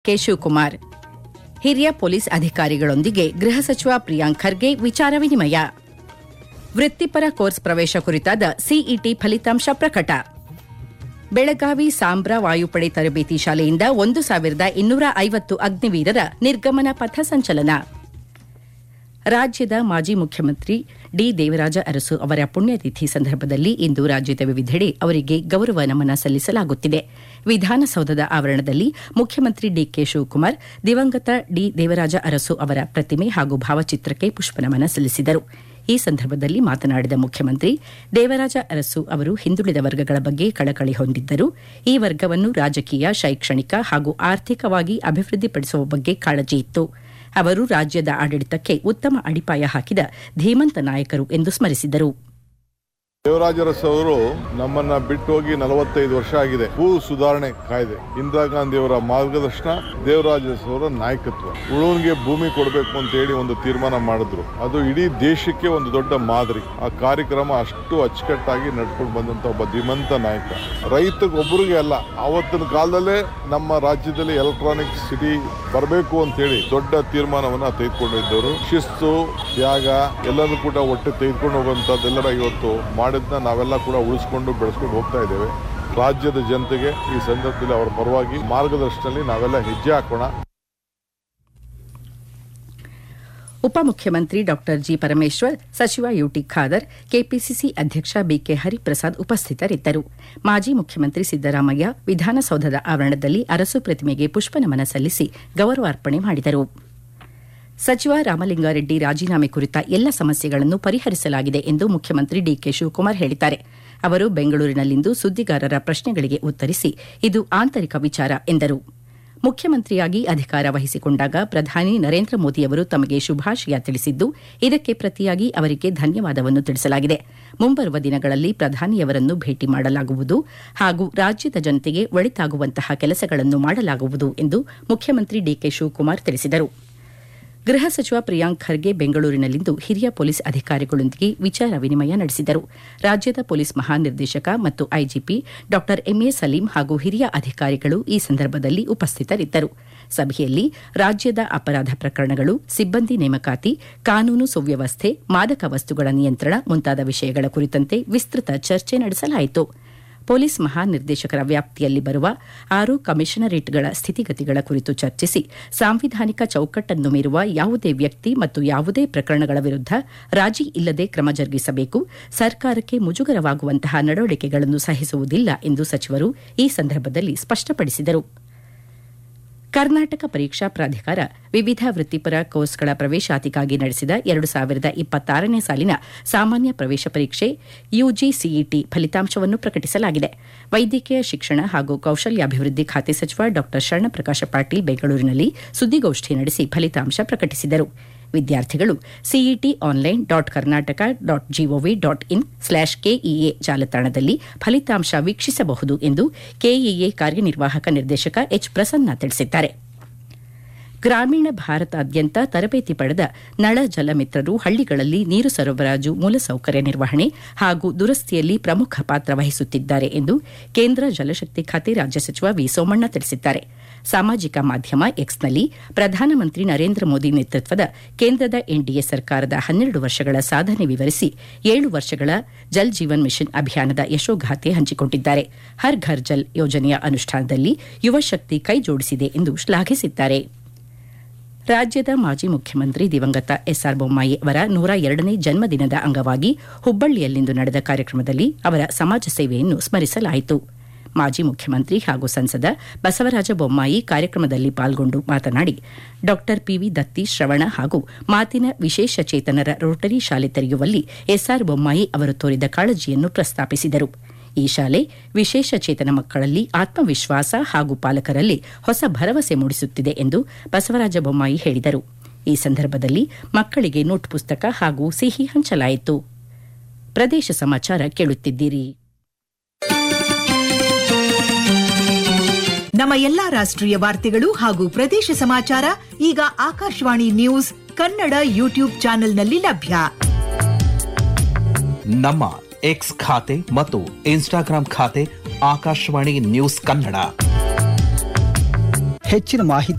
K Shivakumar ಹಿರಿಯ police ಅಧಿಕಾರಿಗಳೊಂದಿಗೆ ಗೃಹ ಸಚಿವ ಪ್ರಿಯಾಂಕ್ ಖರ್ಗೆ ವಿಚಾರ ವಿನಿಮಯ ವೃತ್ತಿಪರ ಕೋರ್ಸ್ ಪ್ರವೇಶ ಕುರಿತಾದ ಸಿಇಟಿ ಫಲಿತಾಂಶ ಪ್ರಕಟ ಬೆಳಗಾವಿ ಸಾಂಬ್ರಾ ವಾಯುಪಡೆ ತರಬೇತಿ ಶಾಲೆಯಿಂದ ಒಂದು ಸಾವಿರದ ಇನ್ನೂರ ಐವತ್ತು ಅಗ್ನಿವೀರರ ನಿರ್ಗಮನ ಪಥ ಸಂಚಲನ ರಾಜ್ಯದ ಮಾಜಿ ಮುಖ್ಯಮಂತ್ರಿ ಡಿ ದೇವರಾಜ ಅರಸು ಅವರ ಪುಣ್ಯತಿಥಿ ಸಂದರ್ಭದಲ್ಲಿ ಇಂದು ರಾಜ್ಯದ ವಿವಿಧೆಡೆ ಅವರಿಗೆ ಗೌರವ ನಮನ ಸಲ್ಲಿಸಲಾಗುತ್ತಿದೆ ವಿಧಾನಸೌಧದ ಆವರಣದಲ್ಲಿ ಮುಖ್ಯಮಂತ್ರಿ ಡಿಕೆ ಶಿವಕುಮಾರ್ ದಿವಂಗತ ಡಿ ದೇವರಾಜ ಅರಸು ಅವರ ಪ್ರತಿಮೆ ಹಾಗೂ ಭಾವಚಿತ್ರಕ್ಕೆ ಪುಷ್ಪನಮನ ಸಲ್ಲಿಸಿದರು ಈ ಸಂದರ್ಭದಲ್ಲಿ ಮಾತನಾಡಿದ ಮುಖ್ಯಮಂತ್ರಿ ದೇವರಾಜ ಅರಸು ಅವರು ಹಿಂದುಳಿದ ವರ್ಗಗಳ ಬಗ್ಗೆ ಕಳಕಳಿ ಹೊಂದಿದ್ದರು ಈ ವರ್ಗವನ್ನು ರಾಜಕೀಯ ಶೈಕ್ಷಣಿಕ ಹಾಗೂ ಆರ್ಥಿಕವಾಗಿ ಅಭಿವೃದ್ಧಿಪಡಿಸುವ ಬಗ್ಗೆ ಕಾಳಜಿ ಇತ್ತು ಅವರು ರಾಜ್ಯದ ಆಡಳಿತಕ್ಕೆ ಉತ್ತಮ ಅಡಿಪಾಯ ಹಾಕಿದ ಧೀಮಂತ ನಾಯಕರು ಎಂದು ಸ್ಮರಿಸಿದರು ದೇವರಾಜರಸ್ ಅವರು ನಮ್ಮನ್ನ ಬಿಟ್ಟು ಹೋಗಿ ನಲವತ್ತೈದು ವರ್ಷ ಆಗಿದೆ ಭೂ ಸುಧಾರಣೆ ಕಾಯ್ದೆ ಇಂದಿರಾ ಗಾಂಧಿ ಅವರ ಮಾರ್ಗದರ್ಶನ ದೇವರಾಜರಸ್ ಅವರ ನಾಯಕತ್ವ ಉಳುವನ್ಗೆ ಭೂಮಿ ಕೊಡಬೇಕು ಅಂತ ಹೇಳಿ ಒಂದು ತೀರ್ಮಾನ ಮಾಡಿದ್ರು ಅದು ಇಡೀ ದೇಶಕ್ಕೆ ಒಂದು ದೊಡ್ಡ ಮಾದರಿ ಆ ಕಾರ್ಯಕ್ರಮ ಅಷ್ಟು ಅಚ್ಚುಕಟ್ಟಾಗಿ ನಡ್ಕೊಂಡು ಬಂದಂತ ಒಬ್ಬ ಧೀಮಂತ ನಾಯಕ ರೈತರಿಗೊಬ್ಬರಿಗೆ ಅಲ್ಲ ಆವತ್ತಿನ ಕಾಲದಲ್ಲೇ ನಮ್ಮ ರಾಜ್ಯದಲ್ಲಿ ಎಲೆಕ್ಟ್ರಾನಿಕ್ ಸಿಟಿ ಬರಬೇಕು ಅಂತ ಹೇಳಿ ದೊಡ್ಡ ತೀರ್ಮಾನವನ್ನ ತೆಗೆದುಕೊಂಡಿದ್ದವರು ಶಿಸ್ತು ತ್ಯಾಗ ಎಲ್ಲರೂ ಕೂಡ ಒಟ್ಟೆ ತೆಗೆದುಕೊಂಡು ಹೋಗುವಂತದ್ದೆಲ್ಲರ ಇವತ್ತು ಮಾಡಿದ್ನ ನಾವೆಲ್ಲ ಕೂಡ ಉಳಿಸ್ಕೊಂಡು ಬೆಳೆಸ್ಕೊಂಡು ಹೋಗ್ತಾ ಇದ್ದೇವೆ ರಾಜ್ಯದ ಜನತೆಗೆ ಈ ಸಂದರ್ಭದಲ್ಲಿ ಅವರ ಪರವಾಗಿ ಮಾರ್ಗದರ್ಶನದಲ್ಲಿ ನಾವೆಲ್ಲ ಹೆಜ್ಜೆ ಹಾಕೋಣ ಉಪಮುಖ್ಯಮಂತ್ರಿ ಡಾ ಜಿ ಪರಮೇಶ್ವರ್ ಸಚಿವ ಯುಟಿ ಖಾದರ್ ಕೆಪಿಸಿಸಿ ಅಧ್ಯಕ್ಷ ಬಿಕೆ ಹರಿಪ್ರಸಾದ್ ಉಪಸ್ಥಿತರಿದ್ದರು ಮಾಜಿ ಮುಖ್ಯಮಂತ್ರಿ ಸಿದ್ದರಾಮಯ್ಯ ವಿಧಾನಸೌಧದ ಆವರಣದಲ್ಲಿ ಅರಸು ಪ್ರತಿಮೆಗೆ ಪುಷ್ಪನಮನ ಸಲ್ಲಿಸಿ ಗೌರವಾರ್ಪಣೆ ಮಾಡಿದರು ಸಚಿವ ರಾಮಲಿಂಗಾರೆಡ್ಡಿ ರಾಜೀನಾಮೆ ಕುರಿತ ಎಲ್ಲ ಸಮಸ್ಯೆಗಳನ್ನು ಪರಿಹರಿಸಲಾಗಿದೆ ಎಂದು ಮುಖ್ಯಮಂತ್ರಿ ಡಿಕೆ ಶಿವಕುಮಾರ್ ಹೇಳಿದ್ದಾರೆ ಅವರು ಬೆಂಗಳೂರಿನಲ್ಲಿಂದು ಸುದ್ದಿಗಾರರ ಪ್ರಶ್ನೆಗಳಿಗೆ ಉತ್ತರಿಸಿ ಇದು ಆಂತರಿಕ ವಿಚಾರ ಎಂದರು ಮುಖ್ಯಮಂತ್ರಿಯಾಗಿ ಅಧಿಕಾರ ವಹಿಸಿಕೊಂಡಾಗ ಪ್ರಧಾನಿ ನರೇಂದ್ರ ಮೋದಿಯವರು ತಮಗೆ ಶುಭಾಶಯ ತಿಳಿಸಿದ್ದು ಇದಕ್ಕೆ ಪ್ರತಿಯಾಗಿ ಅವರಿಗೆ ಧನ್ಯವಾದವನ್ನು ತಿಳಿಸಲಾಗಿದೆ ಮುಂಬರುವ ದಿನಗಳಲ್ಲಿ ಪ್ರಧಾನಿಯವರನ್ನು ಭೇಟಿ ಮಾಡಲಾಗುವುದು ಹಾಗೂ ರಾಜ್ಯದ ಜನತೆಗೆ ಒಳಿತಾಗುವಂತಹ ಕೆಲಸಗಳನ್ನು ಮಾಡಲಾಗುವುದು ಎಂದು ಮುಖ್ಯಮಂತ್ರಿ ಡಿಕೆ ಶಿವಕುಮಾರ್ ತಿಳಿಸಿದರು ಗೃಹ ಸಚಿವ ಪ್ರಿಯಾಂಕ್ ಖರ್ಗೆ ಬೆಂಗಳೂರಿನಲ್ಲಿಂದು ಹಿರಿಯ ಪೊಲೀಸ್ ಅಧಿಕಾರಿಗಳೊಂದಿಗೆ ವಿಚಾರ ವಿನಿಮಯ ನಡೆಸಿದರು ರಾಜ್ಯದ ಪೊಲೀಸ್ ಮಹಾನಿರ್ದೇಶಕ ಮತ್ತು ಐಜಿಪಿ ಡಾ ಎಂಎ ಸಲೀಂ ಹಾಗೂ ಹಿರಿಯ ಅಧಿಕಾರಿಗಳು ಈ ಸಂದರ್ಭದಲ್ಲಿ ಉಪಸ್ಥಿತರಿದ್ದರು ಸಭೆಯಲ್ಲಿ ರಾಜ್ಯದ ಅಪರಾಧ ಪ್ರಕರಣಗಳು ಸಿಬ್ಬಂದಿ ನೇಮಕಾತಿ ಕಾನೂನು ಸುವ್ಯವಸ್ಥೆ ಮಾದಕ ವಸ್ತುಗಳ ನಿಯಂತ್ರಣ ಮುಂತಾದ ವಿಷಯಗಳ ಕುರಿತಂತೆ ವಿಸ್ತೃತ ಚರ್ಚೆ ನಡೆಸಲಾಯಿತು ಪೊಲೀಸ್ ಮಹಾನಿರ್ದೇಶಕರ ವ್ಯಾಪ್ತಿಯಲ್ಲಿ ಬರುವ ಆರು ಕಮಿಷನರೇಟ್ಗಳ ಸ್ಥಿತಿಗತಿಗಳ ಕುರಿತು ಚರ್ಚಿಸಿ ಸಾಂವಿಧಾನಿಕ ಚೌಕಟ್ಟನ್ನು ಮೀರುವ ಯಾವುದೇ ವ್ಯಕ್ತಿ ಮತ್ತು ಯಾವುದೇ ಪ್ರಕರಣಗಳ ವಿರುದ್ಧ ರಾಜಿ ಇಲ್ಲದೆ ಕ್ರಮ ಜರುಗಿಸಬೇಕು ಸರ್ಕಾರಕ್ಕೆ ಮುಜುಗರವಾಗುವಂತಹ ನಡವಳಿಕೆಗಳನ್ನು ಸಹಿಸುವುದಿಲ್ಲ ಎಂದು ಸಚಿವರು ಈ ಸಂದರ್ಭದಲ್ಲಿ ಸ್ಪಷ್ಟಪಡಿಸಿದರು ಕರ್ನಾಟಕ ಪರೀಕ್ಷಾ ಪ್ರಾಧಿಕಾರ ವಿವಿಧ ವೃತ್ತಿಪರ ಕೋರ್ಸ್ಗಳ ಪ್ರವೇಶಾತಿಗಾಗಿ ನಡೆಸಿದ ಎರಡು ಸಾವಿರದ ಇಪ್ಪತ್ತಾರನೇ ಸಾಲಿನ ಸಾಮಾನ್ಯ ಪ್ರವೇಶ ಪರೀಕ್ಷೆ ಯುಜಿಸಿಇಟಿ ಫಲಿತಾಂಶವನ್ನು ಪ್ರಕಟಿಸಲಾಗಿದೆ ವೈದ್ಯಕೀಯ ಶಿಕ್ಷಣ ಹಾಗೂ ಕೌಶಲ್ಯಾಭಿವೃದ್ಧಿ ಖಾತೆ ಸಚಿವ ಡಾ ಶರಣಪ್ರಕಾಶ ಪಾಟೀಲ್ ಬೆಂಗಳೂರಿನಲ್ಲಿ ಸುದ್ದಿಗೋಷ್ಠಿ ನಡೆಸಿ ಫಲಿತಾಂಶ ಪ್ರಕಟಿಸಿದರು ವಿದ್ಯಾರ್ಥಿಗಳು CET online dot Karnataka dot gov dot in slash KEA ಜಾಲತಾಣದಲ್ಲಿ ಫಲಿತಾಂಶ ವೀಕ್ಷಿಸಬಹುದು ಎಂದು ಕೆಇಎ ಕಾರ್ಯನಿರ್ವಾಹಕ ನಿರ್ದೇಶಕ ಎಚ್ ಪ್ರಸನ್ನ ತಿಳಿಸಿದ್ದಾರೆ ಗ್ರಾಮೀಣ ಭಾರತಾದ್ಯಂತ ತರಬೇತಿ ಪಡೆದ ನಳ ಜಲಮಿತ್ರರು ಹಳ್ಳಿಗಳಲ್ಲಿ ನೀರು ಸರಬರಾಜು ಮೂಲಸೌಕರ್ಯ ನಿರ್ವಹಣೆ ಹಾಗೂ ದುರಸ್ತಿಯಲ್ಲಿ ಪ್ರಮುಖ ಪಾತ್ರ ವಹಿಸುತ್ತಿದ್ದಾರೆ ಎಂದು ಕೇಂದ್ರ ಜಲಶಕ್ತಿ ಖಾತೆ ರಾಜ್ಯ ಸಚಿವ ವಿ ಸೋಮಣ್ಣ ತಿಳಿಸಿದ್ದಾರೆ ಸಾಮಾಜಿಕ ಮಾಧ್ಯಮ ಎಕ್ಸ್ನಲ್ಲಿ ಪ್ರಧಾನಮಂತ್ರಿ ನರೇಂದ್ರ ಮೋದಿ ನೇತೃತ್ವದ ಕೇಂದ್ರದ ಎನ್ಡಿಎ ಸರ್ಕಾರದ ಹನ್ನೆರಡು ವರ್ಷಗಳ ಸಾಧನೆ ವಿವರಿಸಿ ಏಳು ವರ್ಷಗಳ ಜಲ್ ಜೀವನ್ ಮಿಷನ್ ಅಭಿಯಾನದ ಯಶೋಗಾಥೆ ಹಂಚಿಕೊಂಡಿದ್ದಾರೆ ಹರ್ ಘರ್ ಜಲ್ ಯೋಜನೆಯ ಅನುಷ್ಠಾನದಲ್ಲಿ ಯುವಶಕ್ತಿ ಕೈ ಜೋಡಿಸಿದೆ ಎಂದು ಶ್ಲಾಘಿಸಿದ್ದಾರೆ ರಾಜ್ಯದ ಮಾಜಿ ಮುಖ್ಯಮಂತ್ರಿ ದಿವಂಗತ ಎಸ್ಆರ್ ಬೊಮ್ಮಾಯಿ ಅವರ ನೂರ ಎರಡನೇ ಜನ್ಮದಿನದ ಅಂಗವಾಗಿ ಹುಬ್ಬಳ್ಳಿಯಲ್ಲಿಂದು ನಡೆದ ಕಾರ್ಯಕ್ರಮದಲ್ಲಿ ಅವರ ಸಮಾಜ ಸೇವೆಯನ್ನು ಸ್ಮರಿಸಲಾಯಿತು ಮಾಜಿ ಮುಖ್ಯಮಂತ್ರಿ ಹಾಗೂ ಸಂಸದ ಬಸವರಾಜ ಬೊಮ್ಮಾಯಿ ಕಾರ್ಯಕ್ರಮದಲ್ಲಿ ಪಾಲ್ಗೊಂಡು ಮಾತನಾಡಿ ಡಾ ಪಿವಿ ದತ್ತಿ ಶ್ರವಣ ಹಾಗೂ ಮಾತಿನ ವಿಶೇಷ ಚೇತನರ ರೋಟರಿ ಶಾಲೆ ತೆರೆಯುವಲ್ಲಿ ಎಸ್ಆರ್ ಬೊಮ್ಮಾಯಿ ಅವರು ತೋರಿದ ಕಾಳಜಿಯನ್ನು ಪ್ರಸ್ತಾಪಿಸಿದರು ಈ ಶಾಲೆ ವಿಶೇಷ ಚೇತನ ಮಕ್ಕಳಲ್ಲಿ ಆತ್ಮವಿಶ್ವಾಸ ಹಾಗೂ ಪಾಲಕರಲ್ಲಿ ಹೊಸ ಭರವಸೆ ಮೂಡಿಸುತ್ತಿದೆ ಎಂದು ಬಸವರಾಜ ಬೊಮ್ಮಾಯಿ ಹೇಳಿದರು ಈ ಸಂದರ್ಭದಲ್ಲಿ ಮಕ್ಕಳಿಗೆ ನೋಟ್ ಪುಸ್ತಕ ಹಾಗೂ ಸಿಹಿ ಹಂಚಲಾಯಿತು ಪ್ರದೇಶ ಸಮಾಚಾರ ಕೇಳುತ್ತಿದ್ದೀರಿ ನಮ್ಮ ಎಲ್ಲಾ ರಾಷ್ಟ್ರೀಯ ವಾರ್ತೆಗಳು ಹಾಗೂ ಪ್ರದೇಶ ಸಮಾಚಾರ ಈಗ ಆಕಾಶವಾಣಿ ನ್ಯೂಸ್ ಕನ್ನಡ ಯೂಟ್ಯೂಬ್ ಚಾನೆಲ್ನಲ್ಲಿ ಲಭ್ಯ ನಮ್ಮ ಎಕ್ಸ್ ಖಾತೆ ಮತ್ತು ಇನ್ಸ್ಟಾಗ್ರಾಂ ಖಾತೆ ಆಕಾಶವಾಣಿ ನ್ಯೂಸ್ ಕನ್ನಡ ಹೆಚ್ಚಿನ ಮಾಹಿತಿ